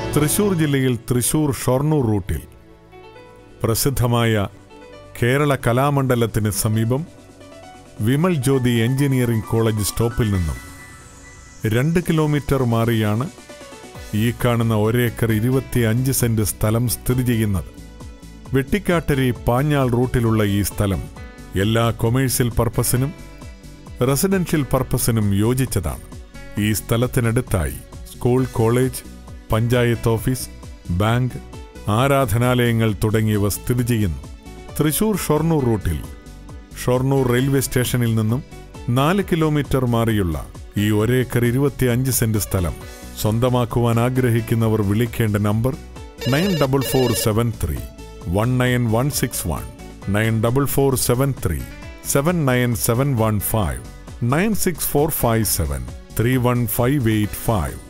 തൃശൂർ ജില്ലയിൽ തൃശൂർ ഷൊർണൂർ റൂട്ടിൽ പ്രസിദ്ധമായ കേരള കലാമണ്ഡലത്തിന് സമീപം വിമൽ ജ്യോതി എഞ്ചിനീയറിംഗ് കോളേജ് സ്റ്റോപ്പിൽ നിന്നും രണ്ട് കിലോമീറ്റർ മാറിയാണ് ഈ കാണുന്ന ഒരേക്കർ ഇരുപത്തി അഞ്ച് സെന്റ് സ്ഥലം സ്ഥിതി ചെയ്യുന്നത് വെട്ടിക്കാട്ടരി പാഞ്ഞാൾ റൂട്ടിലുള്ള ഈ സ്ഥലം എല്ലാ കൊമേഴ്സ്യൽ പർപ്പസിനും റെസിഡൻഷ്യൽ പർപ്പസിനും യോജിച്ചതാണ് ഈ സ്ഥലത്തിനടുത്തായി school college panchayat office bank ആരാധനാലയങ്ങൾ തുടങ്ങിയവ സ്ഥിതി ചെയ്യുന്നു തൃശൂർ ഷൊർണൂർ റൂട്ടിൽ ഷൊർണൂർ റെയിൽവേ സ്റ്റേഷനിൽ നിന്നും നാല് കിലോമീറ്റർ മാറിയുള്ള ഈ ഒരേക്കർ ഇരുപത്തിയഞ്ച് സെന്റ് സ്ഥലം സ്വന്തമാക്കുവാൻ ആഗ്രഹിക്കുന്നവർ വിളിക്കേണ്ട number nine double four seven three one nine one six one nine double four seven three seven nine seven one five nine six four five seven three one five eight five